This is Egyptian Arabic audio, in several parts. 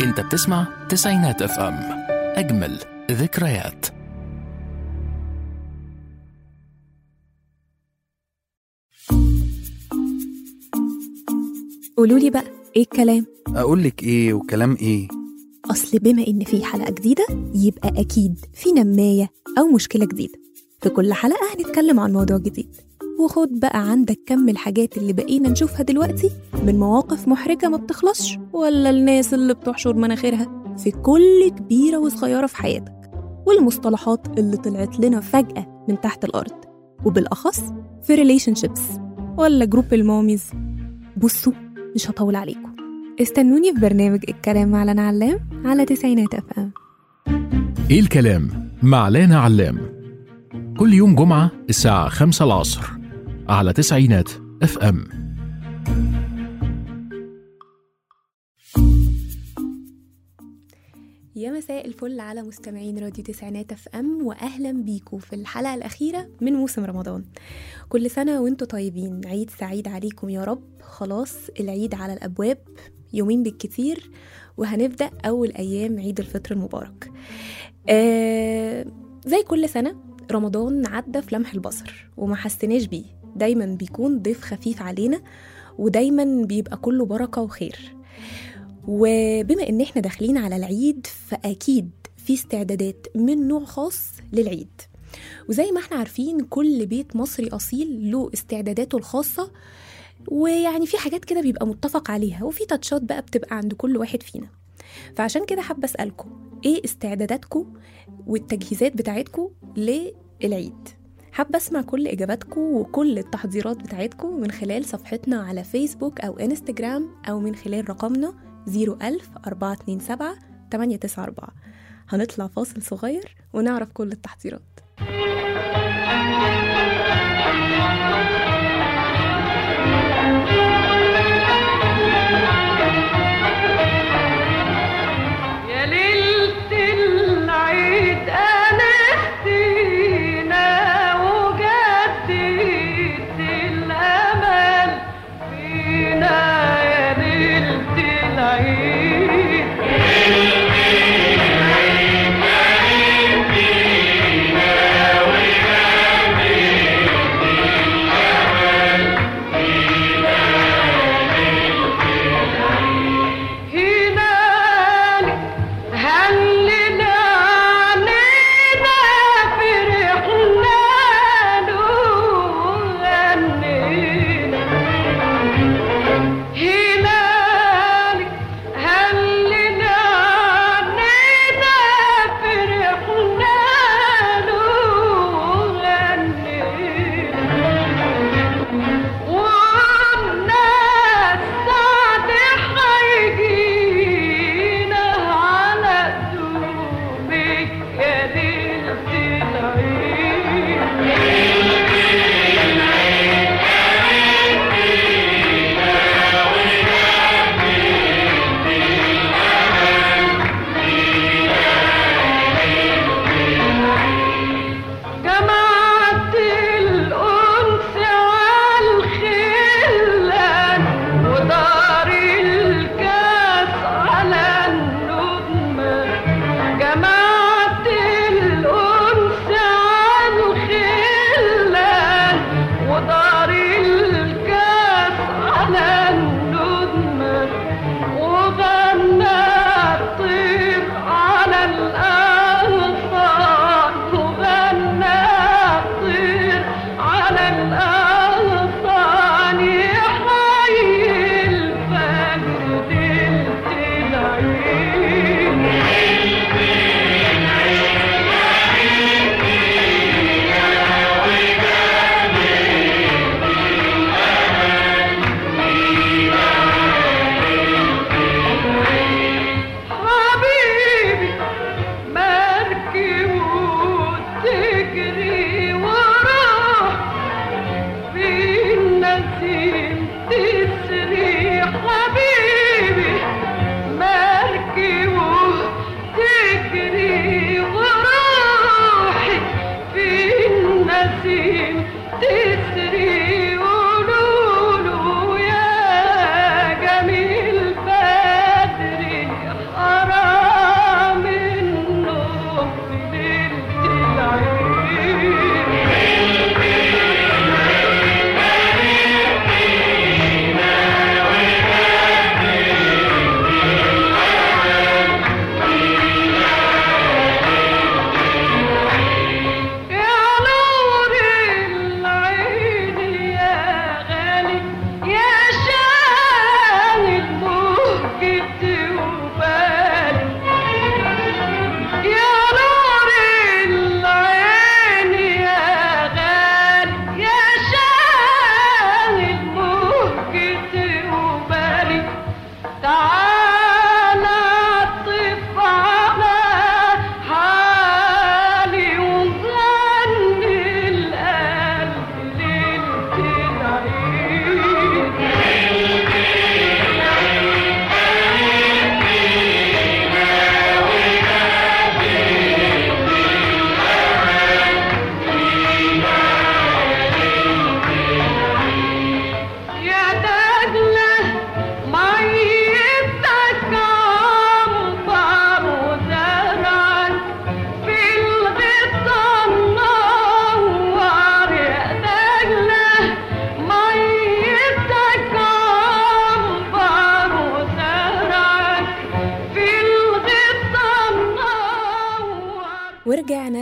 انت بتسمع تسعينات اف ام اجمل ذكريات قولوا لي بقى ايه الكلام اقول لك ايه وكلام ايه اصل بما ان في حلقه جديده يبقى اكيد في نمايه او مشكله جديده في كل حلقه هنتكلم عن موضوع جديد وخد بقى عندك كم الحاجات اللي بقينا نشوفها دلوقتي من مواقف محرجه ما بتخلصش ولا الناس اللي بتحشر مناخيرها في كل كبيره وصغيره في حياتك والمصطلحات اللي طلعت لنا فجاه من تحت الارض وبالاخص في ريليشن شيبس ولا جروب الماميز بصوا مش هطول عليكم استنوني في برنامج الكلام مع لنا علام على تسعينات اف ام ايه الكلام مع لانا علام كل يوم جمعة الساعة خمسة العصر على تسعينات اف ام يا مساء الفل على مستمعين راديو تسعينات اف ام واهلا بيكم في الحلقه الاخيره من موسم رمضان كل سنه وانتم طيبين عيد سعيد عليكم يا رب خلاص العيد على الابواب يومين بالكتير وهنبدا اول ايام عيد الفطر المبارك آه زي كل سنه رمضان عدى في لمح البصر وما حسيناش بيه دايما بيكون ضيف خفيف علينا ودايما بيبقى كله بركه وخير وبما ان احنا داخلين على العيد فاكيد في استعدادات من نوع خاص للعيد وزي ما احنا عارفين كل بيت مصري اصيل له استعداداته الخاصه ويعني في حاجات كده بيبقى متفق عليها وفي تاتشات بقى بتبقى عند كل واحد فينا فعشان كده حابه اسالكم ايه استعداداتكم والتجهيزات بتاعتكم للعيد حابة أسمع كل إجاباتكم وكل التحضيرات بتاعتكم من خلال صفحتنا على فيسبوك أو إنستجرام أو من خلال رقمنا 01000 427 894 هنطلع فاصل صغير ونعرف كل التحضيرات يا ليلة العيد أنستينا وجدت الأمل فينا يا ليلة العيد هنالك هلنا عنينا فرحنا له غنينا هنالك هلنا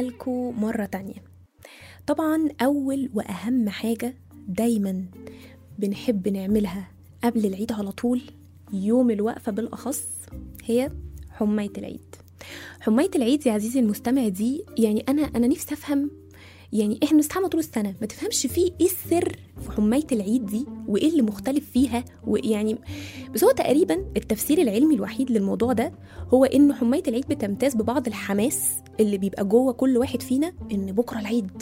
لكم مرة تانية طبعا أول وأهم حاجة دايما بنحب نعملها قبل العيد على طول يوم الوقفة بالأخص هي حماية العيد حماية العيد يا عزيزي المستمع دي يعني أنا أنا نفسي أفهم يعني احنا بنستحمى طول السنة ما تفهمش فيه ايه السر في حماية العيد دي وايه اللي مختلف فيها ويعني بس هو تقريبا التفسير العلمي الوحيد للموضوع ده هو ان حماية العيد بتمتاز ببعض الحماس اللي بيبقى جوه كل واحد فينا ان بكرة العيد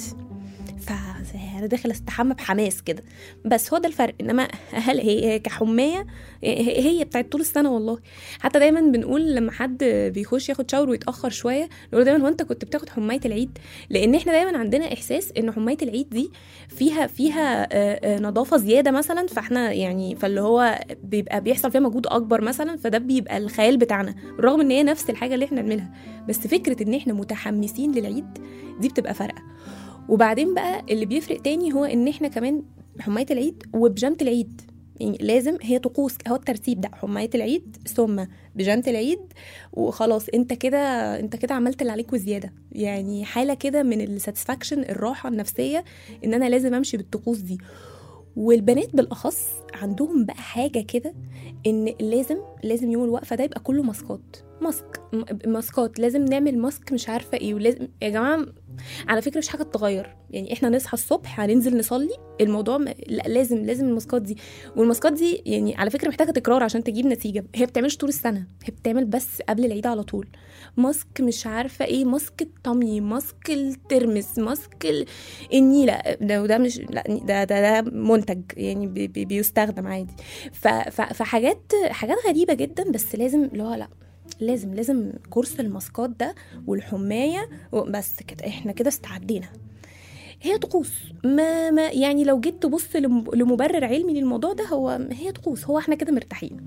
فانا داخل استحمى بحماس كده بس هو ده الفرق انما هل هي كحمايه هي هي بتاعت طول السنه والله حتى دايما بنقول لما حد بيخش ياخد شاور ويتاخر شويه نقول دايما هو انت كنت بتاخد حمايه العيد لان احنا دايما عندنا احساس ان حمايه العيد دي فيها فيها آه، آه، نظافه زياده مثلا فاحنا يعني فاللي هو بيبقى بيحصل فيها مجهود اكبر مثلا فده بيبقى الخيال بتاعنا بالرغم ان هي نفس الحاجه اللي احنا بنعملها بس فكره ان احنا متحمسين للعيد دي بتبقى فارقه وبعدين بقى اللي بيفرق تاني هو ان احنا كمان بحمايه العيد وبيجامه العيد يعني لازم هي طقوس هو الترتيب ده حمايه العيد ثم بيجامه العيد وخلاص انت كده انت كده عملت اللي عليك وزياده يعني حاله كده من الساتسفاكشن الراحه النفسيه ان انا لازم امشي بالطقوس دي والبنات بالاخص عندهم بقى حاجه كده ان لازم لازم يوم الوقفه ده يبقى كله ماسكات ماسك م- ماسكات لازم نعمل ماسك مش عارفه ايه ولازم يا جماعه على فكره مش حاجه تتغير يعني احنا نصحى الصبح هننزل نصلي الموضوع م... لا لازم لازم الماسكات دي والماسكات دي يعني على فكره محتاجه تكرار عشان تجيب نتيجه هي بتعملش طول السنه هي بتعمل بس قبل العيد على طول ماسك مش عارفه ايه ماسك الطمي ماسك الترمس ماسك ال... النيله ده وده مش لا ده ده, ده منتج يعني بي بي بيستخدم عادي ف... ف... فحاجات حاجات غريبه جدا بس لازم اللي هو لا لازم لازم كورس الماسكات ده والحمايه بس كده احنا كده استعدينا هي طقوس ما, ما يعني لو جيت تبص لم- لمبرر علمي للموضوع ده هو هي طقوس هو احنا كده مرتاحين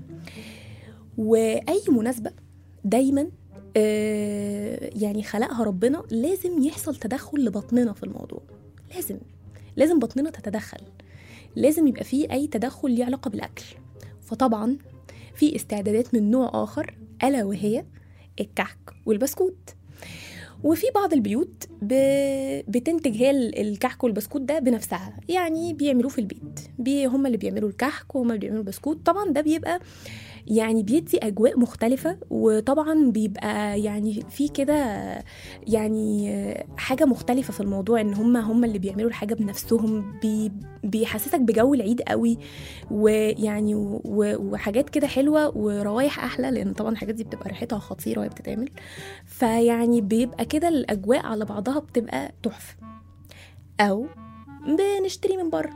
واي مناسبه دايما آه، يعني خلقها ربنا لازم يحصل تدخل لبطننا في الموضوع لازم لازم بطننا تتدخل لازم يبقى فيه اي تدخل ليه علاقه بالاكل فطبعا في استعدادات من نوع اخر الا وهي الكحك والبسكوت وفي بعض البيوت ب... بتنتج هي ال- الكحك والبسكوت ده بنفسها يعني بيعملوه في البيت بي هم اللي بيعملوا الكحك وهم اللي بيعملوا البسكوت طبعا ده بيبقى يعني بيدي اجواء مختلفه وطبعا بيبقى يعني في كده يعني حاجه مختلفه في الموضوع ان هم هم اللي بيعملوا الحاجه بنفسهم بي بيحسسك بجو العيد قوي ويعني و- وحاجات كده حلوه وروايح احلى لان طبعا الحاجات دي بتبقى ريحتها خطيره وهي بتتعمل فيعني بيبقى كده الاجواء على بعضها بتبقى تحفه او بنشتري من بره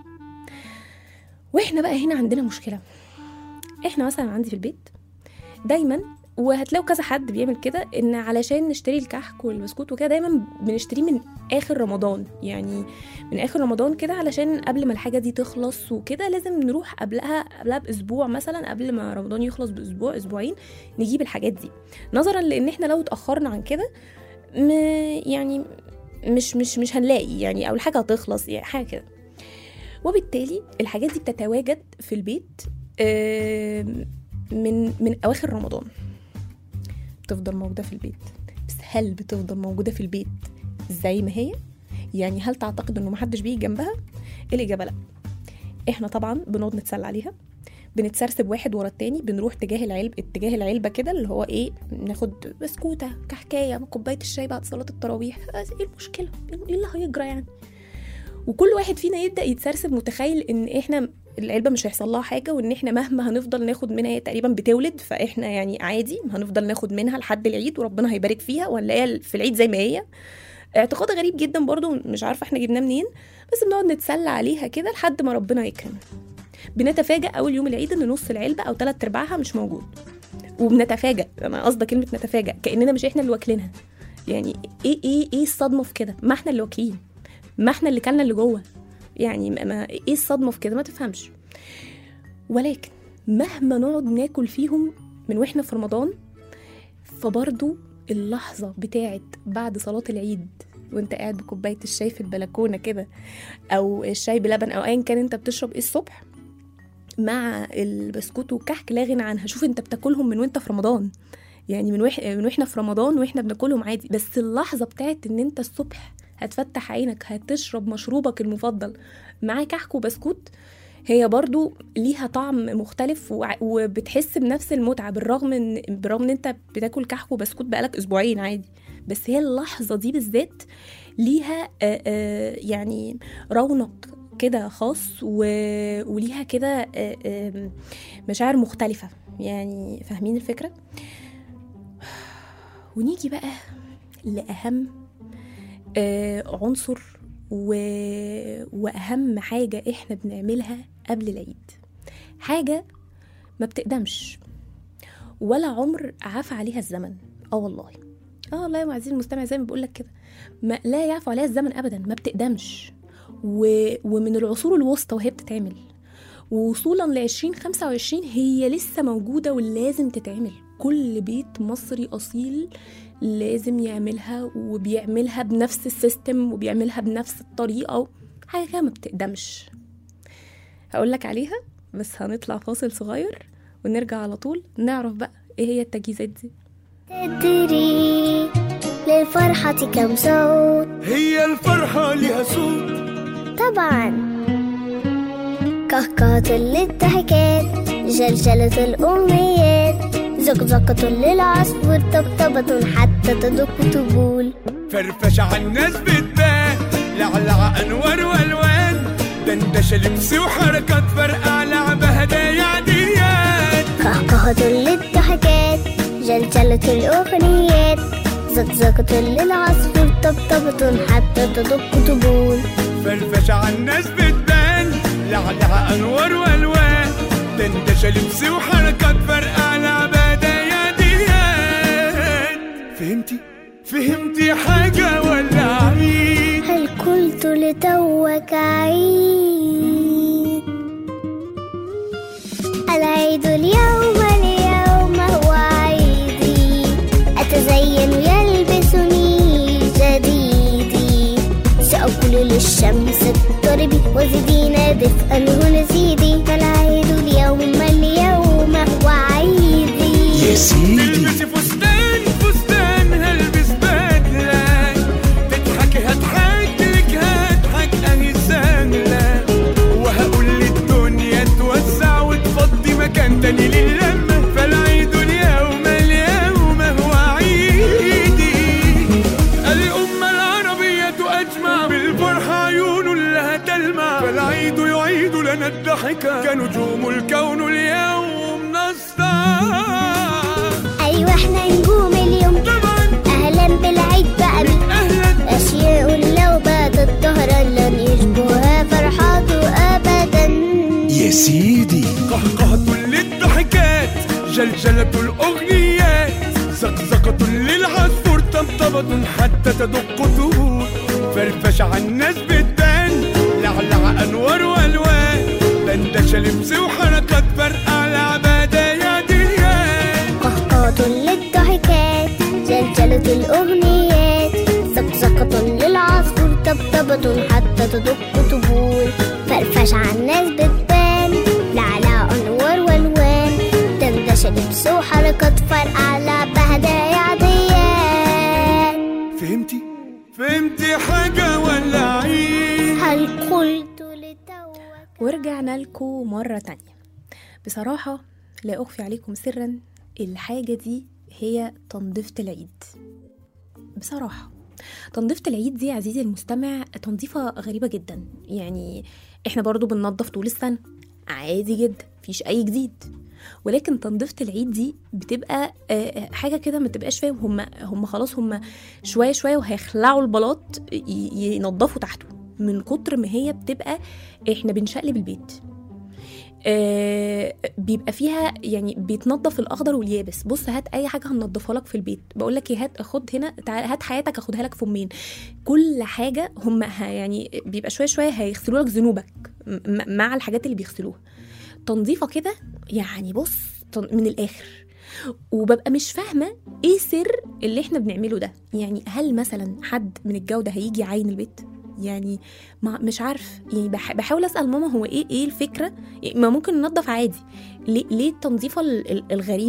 واحنا بقى هنا عندنا مشكله احنا مثلا عندي في البيت دايما وهتلاقوا كذا حد بيعمل كده ان علشان نشتري الكحك والبسكوت وكده دايما بنشتريه من اخر رمضان يعني من اخر رمضان كده علشان قبل ما الحاجه دي تخلص وكده لازم نروح قبلها قبلها باسبوع مثلا قبل ما رمضان يخلص باسبوع اسبوعين نجيب الحاجات دي نظرا لان احنا لو اتاخرنا عن كده م- يعني مش مش مش هنلاقي يعني او الحاجه هتخلص يعني حاجه كده وبالتالي الحاجات دي بتتواجد في البيت آم، من من اواخر رمضان بتفضل موجوده في البيت بس هل بتفضل موجوده في البيت زي ما هي يعني هل تعتقد انه محدش بيجي جنبها الاجابه لا احنا طبعا بنقعد نتسلى عليها بنتسرسب واحد ورا التاني بنروح تجاه العلب اتجاه العلبه كده اللي هو ايه ناخد بسكوته كحكايه كوبايه الشاي بعد صلاه التراويح ايه المشكله ايه اللي هيجرى يعني وكل واحد فينا يبدا يتسرسب متخيل ان احنا العلبه مش هيحصل لها حاجه وان احنا مهما هنفضل ناخد منها هي تقريبا بتولد فاحنا يعني عادي هنفضل ناخد منها لحد العيد وربنا هيبارك فيها ولا هي في العيد زي ما هي اعتقاد غريب جدا برضو مش عارفه احنا جبناه منين بس بنقعد نتسلى عليها كده لحد ما ربنا يكرم بنتفاجئ اول يوم العيد ان نص العلبه او ثلاث ارباعها مش موجود وبنتفاجئ انا قصدي كلمه نتفاجئ كاننا مش احنا اللي واكلينها يعني ايه ايه ايه الصدمه في كده ما احنا اللي واكلين ما احنا اللي كلنا اللي جوه يعني ما ما- ايه الصدمه في كده ما تفهمش ولكن مهما نقعد ناكل فيهم من واحنا في رمضان فبرضو اللحظة بتاعت بعد صلاة العيد وانت قاعد بكوباية الشاي في البلكونة كده او الشاي بلبن او ايا كان انت بتشرب ايه الصبح مع البسكوت والكحك لا غنى عنها شوف انت بتاكلهم من وانت في رمضان يعني من وح... من واحنا في رمضان واحنا بناكلهم عادي بس اللحظه بتاعت ان انت الصبح هتفتح عينك هتشرب مشروبك المفضل معاه كحك وبسكوت هي برضو ليها طعم مختلف وع- وبتحس بنفس المتعه بالرغم ان بالرغم ان انت بتاكل كحك وبسكوت بقالك اسبوعين عادي بس هي اللحظه دي بالذات ليها آه، آه، يعني رونق كده خاص و... وليها كده آه، آم، مشاعر مختلفة يعني فاهمين الفكرة؟ ونيجي بقى لأهم آه، عنصر و... وأهم حاجة إحنا بنعملها قبل العيد حاجة ما بتقدمش ولا عمر عفى عليها الزمن اه والله اه والله يا عزيزي المستمع زي ما بقول لك كده ما لا يعفو عليها الزمن ابدا ما بتقدمش و... ومن العصور الوسطى وهي بتتعمل ووصولا ل 2025 هي لسه موجوده ولازم تتعمل كل بيت مصري اصيل لازم يعملها وبيعملها بنفس السيستم وبيعملها بنفس الطريقه حاجه كده ما بتقدمش هقول لك عليها بس هنطلع فاصل صغير ونرجع على طول نعرف بقى ايه هي التجهيزات دي تدري للفرحة كم صوت هي الفرحة لها صوت طبعا كهكهة للضحكات جلجلة الأمنيات زقزقة للعصفور طبطبة حتى تدق طبول فرفش عالناس بتبان لعلع أنوار وألوان دندشة لبس وحركات فرقع لعبة هدايا عاديات كهكهة للضحكات جلجلة الأغنيات زقزقة للعصفور طبطبة حتى تدق طبول فرفش عالناس بتبان لعلع أنوار وألوان دندشة لبس وحركات فرقع لعبة هدايا عاديات فهمتي؟ فهمتي حاجة ولا عيد؟ هل قلت لتوك عيد العيد اليوم اليوم هو عيدي أتزين يلبسني جديدي سأقول للشمس اضطربي وزدينا دفئا هنا زيدي فالعيد اليوم اليوم هو عيدي يا سيدي تلبسي فستان فستان هلبس بدلة تضحكي هضحك لك هضحك اهي سهلة وهقول للدنيا توسع وتفضي مكان تاني للمة فالعيد اليوم اليوم هو عيدي الأمة العربية أجمع بالفرحة عيون لها تلمع فالعيد يعيد لنا الضحكة كنجوم الكون اليوم نسطع أيوة احنا نجوم اليوم طبعا أهلا بالعيد بقى من اهلا أشياء لو باتت ظهرا لن يشبهها فرحاته أبدا يا سيدي قهقهة للضحكات جلجلة الأغنيات زقزقة للعصفور طبطبة حتى تدق ثور فرفش عالناس بتبان لعلع أنوار وألوان دندشة لبس وحركات فرقع لعبة يا ديان قهقهة للضحكات جلجلة الأغنيات زقزقة للعصفور طبطبة حتى تدق طبول فرفش عالناس بتبان لعلى أنوار والوان دندشة لبس وحركات فرقع لعبة هدايا عاديات فهمتي؟ فهمتي حاجة ولا عيد؟ هل قلت لتوك ورجعنا لكم مرة تانية بصراحة لا أخفي عليكم سرا الحاجة دي هي تنظيفة العيد بصراحة تنظيفة العيد دي يا عزيزي المستمع تنظيفة غريبة جدا يعني احنا برضو بننظف طول السنة عادي جدا مفيش أي جديد ولكن تنظيفة العيد دي بتبقى آه، حاجة كده ما تبقاش فاهم هم هم خلاص هم شوية شوية وهيخلعوا البلاط ي- ينضفوا تحته من كتر ما هي بتبقى احنا بنشقلب البيت آه بيبقى فيها يعني بيتنضف الاخضر واليابس بص هات اي حاجه هنضفها لك في البيت بقول لك إيه، هات خد هنا تعال هات حياتك اخدها لك في امين كل حاجه هم ه- يعني بيبقى شويه شويه هيغسلوا لك ذنوبك م- مع الحاجات اللي بيغسلوها تنظيفه كده يعني بص تن- من الاخر وببقى مش فاهمه ايه سر اللي احنا بنعمله ده يعني هل مثلا حد من الجوده هيجي يعاين البيت يعني ما مش عارف يعني بح- بحاول اسال ماما هو ايه ايه الفكره يعني ما ممكن ننظف عادي ليه ليه التنظيفه ال- ال- الغريبه دي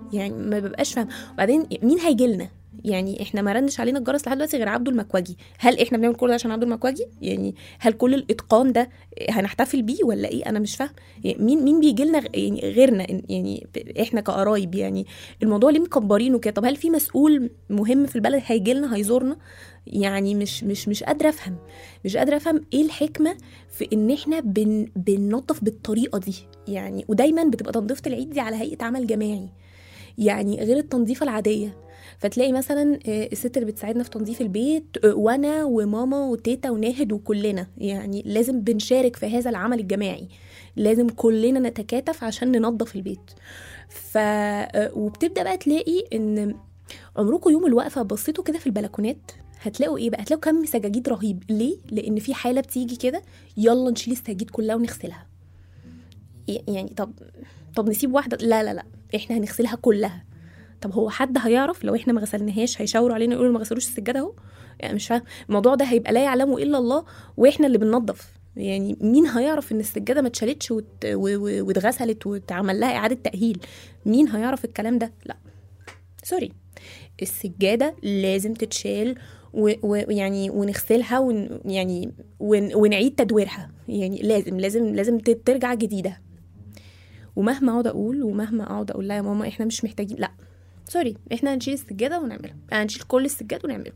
يعني ما ببقاش فاهم وبعدين مين هيجي لنا يعني احنا ما رنش علينا الجرس لحد دلوقتي غير عبده المكواجي هل احنا بنعمل كل ده عشان عبده المكواجي يعني هل كل الاتقان ده هنحتفل بيه ولا ايه انا مش فاهم يعني مين مين بيجي لنا يعني غيرنا يعني احنا كقرايب يعني الموضوع ليه مكبرينه كده طب هل في مسؤول مهم في البلد هيجي لنا هيزورنا يعني مش مش مش قادره افهم مش قادره افهم ايه الحكمه في ان احنا بن بننظف بالطريقه دي يعني ودايما بتبقى تنظيفه العيد دي على هيئه عمل جماعي يعني غير التنظيفه العاديه فتلاقي مثلا آه، الست اللي بتساعدنا في تنظيف البيت آه، وانا وماما وتيتا وناهد وكلنا يعني لازم بنشارك في هذا العمل الجماعي لازم كلنا نتكاتف عشان ننظف البيت ف آه، وبتبدا بقى تلاقي ان عمركم يوم الوقفه بصيتوا كده في البلكونات هتلاقوا ايه بقى هتلاقوا كم سجاجيد رهيب ليه لان في حاله بتيجي كده يلا نشيل السجاجيد كلها ونغسلها ي- يعني طب طب نسيب واحده لا لا لا احنا هنغسلها كلها طب هو حد هيعرف لو احنا ما غسلناهاش هيشاوروا علينا يقولوا ما غسلوش السجاده اهو يعني مش فاهم الموضوع ده هيبقى لا يعلمه الا الله واحنا اللي بننظف يعني مين هيعرف ان السجاده ما اتشالتش وت... و... و... واتغسلت واتعمل لها اعاده تاهيل مين هيعرف الكلام ده لا سوري السجاده لازم تتشال و- و- ويعني ونغسلها ون يعني ون ونعيد تدويرها يعني لازم لازم لازم ت- ترجع جديده ومهما اقعد اقول ومهما اقعد اقول لها يا ماما احنا مش محتاجين لا سوري احنا هنشيل السجاده ونعملها هنشيل كل السجاد ونعمله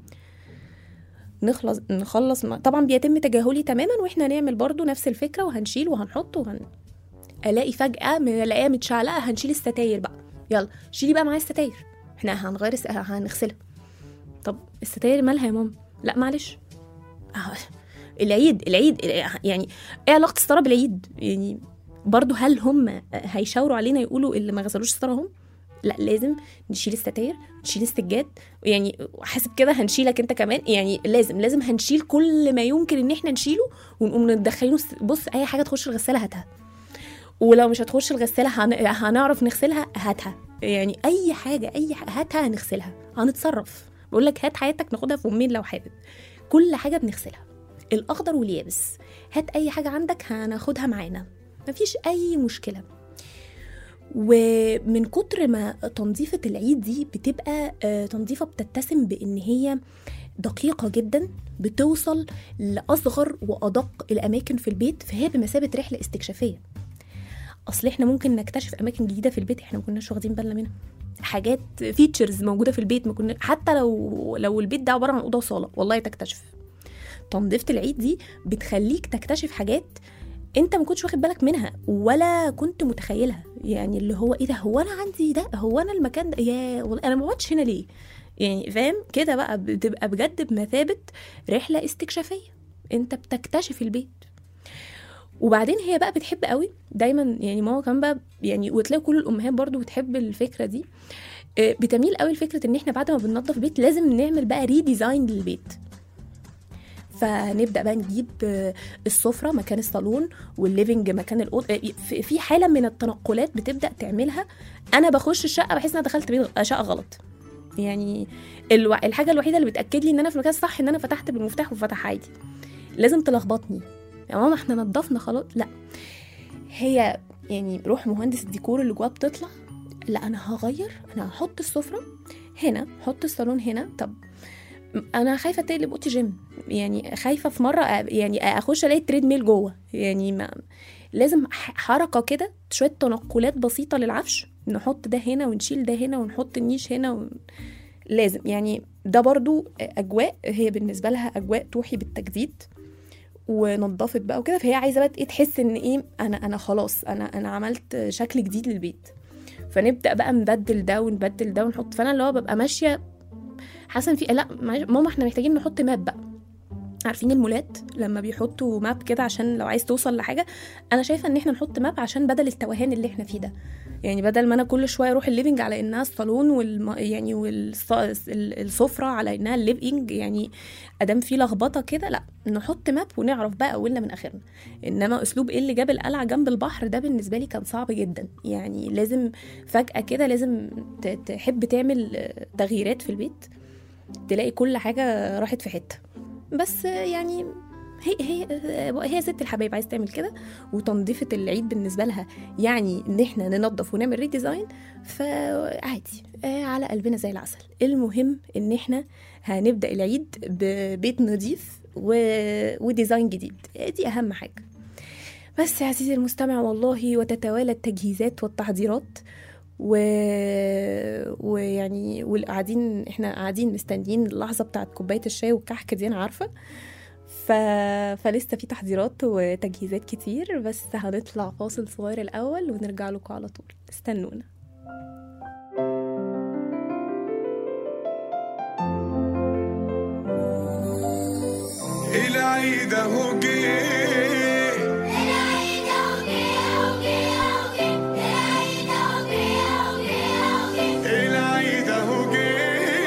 نخلص نخلص ما- طبعا بيتم تجاهلي تماما واحنا هنعمل برضو نفس الفكره وهنشيل وهنحط وهن الاقي فجاه من الاقيها متشعلقه هنشيل الستاير بقى يلا شيلي بقى معايا الستاير احنا هنغير الس... هنغسلها طب الستاير مالها يا ماما لا معلش آه، العيد العيد يعني ايه علاقه الستاره بالعيد يعني برضو هل هم هيشاوروا علينا يقولوا اللي ما غسلوش الستاره هم لا لازم نشيل الستاير نشيل السجاد يعني حاسب كده هنشيلك انت كمان يعني لازم لازم هنشيل كل ما يمكن ان احنا نشيله ونقوم ندخلينه الس- بص اي حاجه تخش الغساله هاتها ولو مش هتخش الغساله هن... هنعرف نغسلها هاتها يعني اي حاجه اي حاجة هاتها هنغسلها هنتصرف بقول لك هات حياتك ناخدها في يومين لو حابب كل حاجه بنغسلها الاخضر واليابس هات اي حاجه عندك هناخدها معانا مفيش اي مشكله ومن كتر ما تنظيفة العيد دي بتبقى آه، تنظيفة بتتسم بإن هي دقيقة جدا بتوصل لأصغر وأدق الأماكن في البيت فهي بمثابة رحلة استكشافية أصل إحنا ممكن نكتشف أماكن جديدة في البيت إحنا ما كناش واخدين بالنا منها حاجات فيتشرز موجودة في البيت ما كنا حتى لو لو البيت ده عبارة عن أوضة وصالة والله تكتشف تنظيفة العيد دي بتخليك تكتشف حاجات انت ما كنتش واخد بالك منها ولا كنت متخيلها يعني اللي هو ايه ده هو انا عندي ده هو انا المكان ده يا والله انا ما بقعدش هنا ليه يعني فاهم كده بقى بتبقى بجد بمثابه رحله استكشافيه انت بتكتشف البيت وبعدين هي بقى بتحب قوي دايما يعني ماما كمان بقى يعني وتلاقي كل الامهات برضو بتحب الفكره دي آه، بتميل قوي لفكره ان احنا بعد ما بننظف بيت لازم نعمل بقى ريديزاين للبيت فنبدا بقى نجيب آه، السفره مكان الصالون والليفنج مكان الاوضه في- في حاله من التنقلات بتبدا تعملها انا بخش الشقه بحس ان انا دخلت بيت شقه غلط يعني الو... الحاجه الوحيده اللي بتاكد لي ان انا في المكان الصح ان انا فتحت بالمفتاح وفتح عادي لازم تلخبطني يا ماما احنا نضفنا خلاص لا هي يعني روح مهندس الديكور اللي جواه بتطلع لا انا هغير انا هحط السفره هنا حط الصالون هنا طب انا خايفه تقلب اوضتي جيم يعني خايفه في مره أ- يعني اخش الاقي التريد ميل جوه يعني ما لازم ح- حركه كده شويه تنقلات بسيطه للعفش نحط ده هنا ونشيل ده هنا ونحط النيش هنا ون... لازم يعني ده برضو اجواء هي بالنسبه لها اجواء توحي بالتجديد ونضفت بقى وكده فهي عايزه بقى ايه تحس ان ايه انا انا خلاص انا انا عملت شكل جديد للبيت فنبدا بقى نبدل ده ونبدل ده ونحط فانا اللي هو ببقى ماشيه حسن في لا معلش- ماما احنا محتاجين نحط ماب بقى عارفين المولات لما بيحطوا ماب كده عشان لو عايز توصل لحاجه انا شايفه ان احنا نحط ماب عشان بدل التوهان اللي احنا فيه ده يعني بدل ما انا كل شويه اروح الليفنج على انها الصالون والم... يعني والسفره على انها الليفنج يعني ادام في لخبطه كده لا نحط ماب ونعرف بقى اولنا من اخرنا انما اسلوب ايه اللي جاب القلعه جنب البحر ده بالنسبه لي كان صعب جدا يعني لازم فجاه كده لازم ت- تحب تعمل آه، تغييرات في البيت تلاقي كل حاجه راحت في حته بس آه، يعني هي هي هي ست الحبايب عايز تعمل كده وتنظيفه العيد بالنسبه لها يعني ان احنا ننظف ونعمل ريديزاين فعادي آه، على قلبنا زي العسل المهم ان احنا هنبدا العيد ببيت نظيف و... وديزاين جديد دي اهم حاجه بس يا عزيزي المستمع والله وتتوالى التجهيزات والتحضيرات و... ويعني والقاعدين احنا قاعدين مستنيين اللحظه بتاعت كوبايه الشاي والكحك دي انا عارفه ف... فلسه في تحضيرات وتجهيزات كتير بس هنطلع فاصل صغير الاول ونرجع لكم على طول استنونا العيد اهو جه العيد اهو جه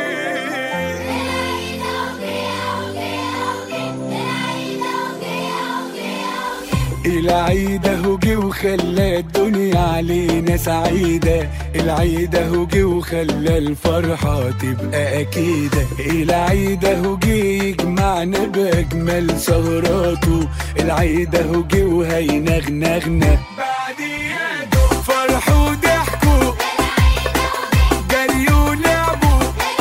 العيد اهو جه وخلى الدنيا علينا سعيدة العيد اهو جه وخلى الفرحة تبقى أكيدة العيد اهو جه يجمعنا بأجمل سهراته العيد اهو جه وهينغنغنا بعدياته فرحوا وضحكوا جريوا ولعبوا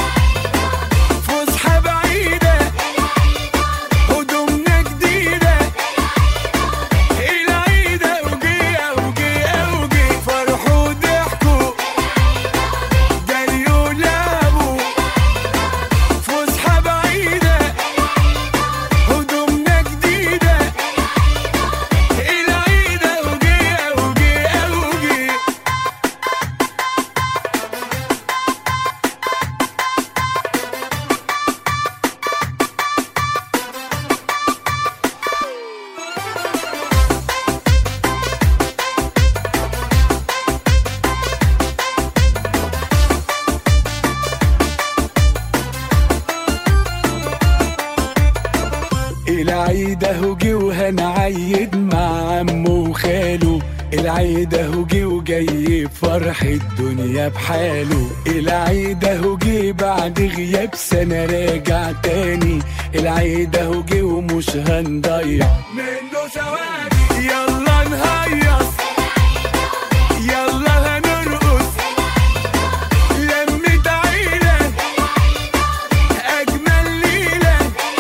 فسحة بعيدة هدومنا جديدة العيد اوجي اوجي اوجي فرحوا وضحكوا جريوا ولعبوا فسحة بعيدة هدومنا جديدة العيد اوجي اوجي اوجي العيد اهو جه وهنعيد مع عمه وخاله العيد اهو جه وجاي بفرح الدنيا بحاله العيد اهو جه بعد غياب سنة راجع تاني العيد اهو جه ومش هنضيع منه ثواني يلا نهيص يلا هنرقص لمة عيلة أجمل ليلة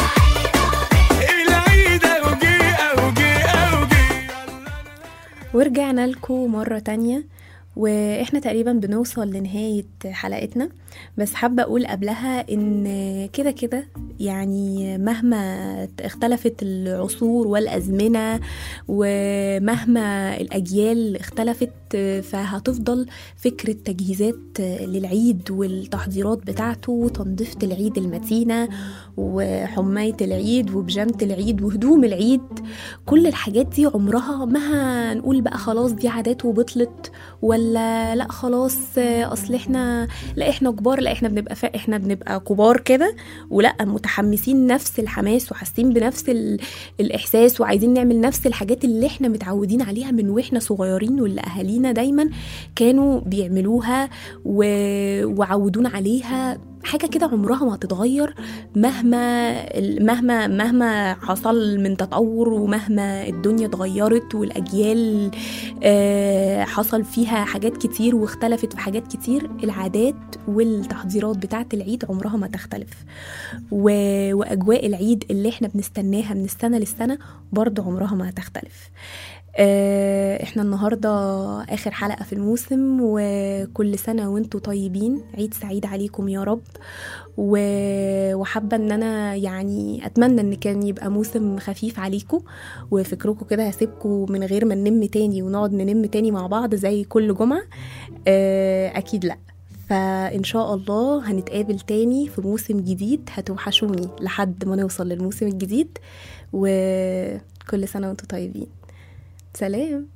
العيد أوجي أوجي أوجي ورجعنا لكم مرة تانية واحنا تقريبا بنوصل لنهاية حلقتنا بس حابة اقول قبلها ان كده كده يعني مهما اختلفت العصور والازمنة ومهما الاجيال اختلفت فهتفضل فكرة تجهيزات للعيد والتحضيرات بتاعته وتنظيفة العيد المتينة وحماية العيد وبجامة العيد وهدوم العيد كل الحاجات دي عمرها ما هنقول بقى خلاص دي عادات وبطلت ولا لا خلاص اصل احنا لا احنا كبار لا احنا بنبقى فا احنا بنبقى كبار كده ولا متحمسين نفس الحماس وحاسين بنفس ال... الاحساس وعايزين نعمل نفس الحاجات اللي احنا متعودين عليها من واحنا صغيرين واللي اهالينا دايما كانوا بيعملوها و... وعودونا عليها حاجة كده عمرها ما هتتغير مهما مهما مهما حصل من تطور ومهما الدنيا اتغيرت والأجيال آه، حصل فيها حاجات كتير واختلفت في حاجات كتير العادات والتحضيرات بتاعة العيد عمرها ما تختلف و... وأجواء العيد اللي احنا بنستناها من السنة للسنة برضه عمرها ما هتختلف آه، احنا النهارده اخر حلقه في الموسم وكل سنه وانتم طيبين عيد سعيد عليكم يا رب و- وحابه ان انا يعني اتمنى ان كان يبقى موسم خفيف عليكم وفكركم كده هسيبكم من غير ما ننم تاني ونقعد ننم تاني مع بعض زي كل جمعه آه، اكيد لا فإن شاء الله هنتقابل تاني في موسم جديد هتوحشوني لحد ما نوصل للموسم الجديد وكل سنة وانتم طيبين سلام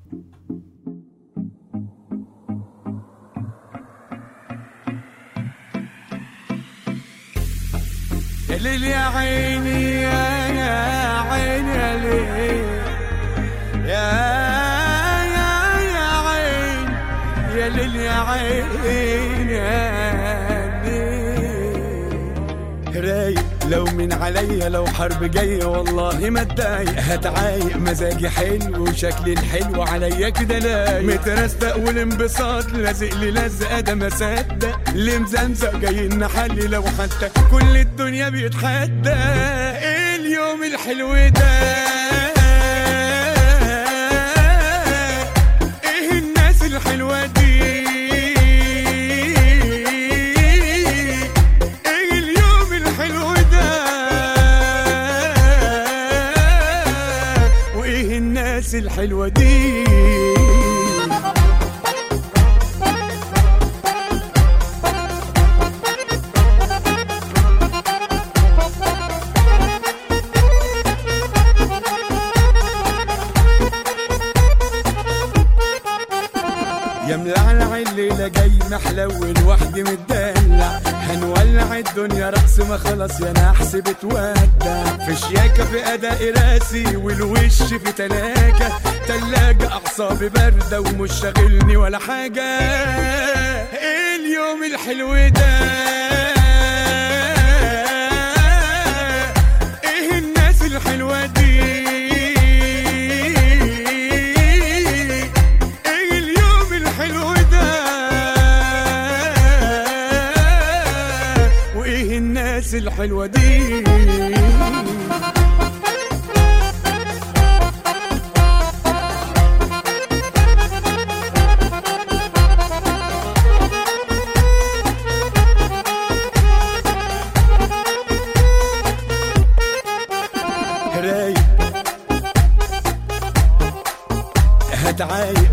يا ليل يا عيني يا يا عيني يا ليل يا يا يا عين يا ليل يا عين يا ليل رايق لو من عليا لو حرب جاية والله ما اتضايق هتعايق مزاجي حلو وشكلي الحلو عليا كده لايق مترستق والانبساط لازق لي لزقة ده ما صدق اللي مزمزق جاي نحلي لو حتى كل الدنيا بيتحدى ايه اليوم الحلو ده ايه الناس الحلوة دي ايه اليوم الحلو ده وايه الناس الحلوة دي يا ملعلع الليلة جاي محلول وحدي متدلع هنولع الدنيا رقص ما خلاص يا نحس بتودع في شياكة في أداء راسي والوش في تلاجة تلاجة أعصابي باردة ومش شاغلني ولا حاجة إيه اليوم الحلو ده إيه الناس الحلوة دي ايه اليوم الحلو ده وايه الناس الحلوه دي رايق هتعايق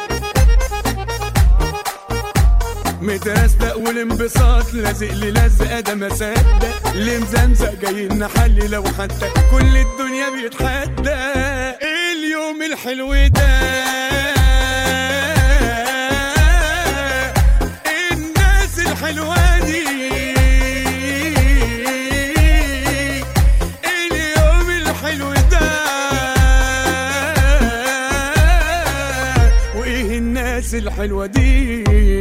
مترستق والانبساط لازق لي لزقه ده ما صدق اللي مزمزق جاي نحلي لو حتى كل الدنيا بيتحدى ايه اليوم الحلو ده إيه الناس الحلوه دي اليوم الحلو ده وايه الناس الحلوه دي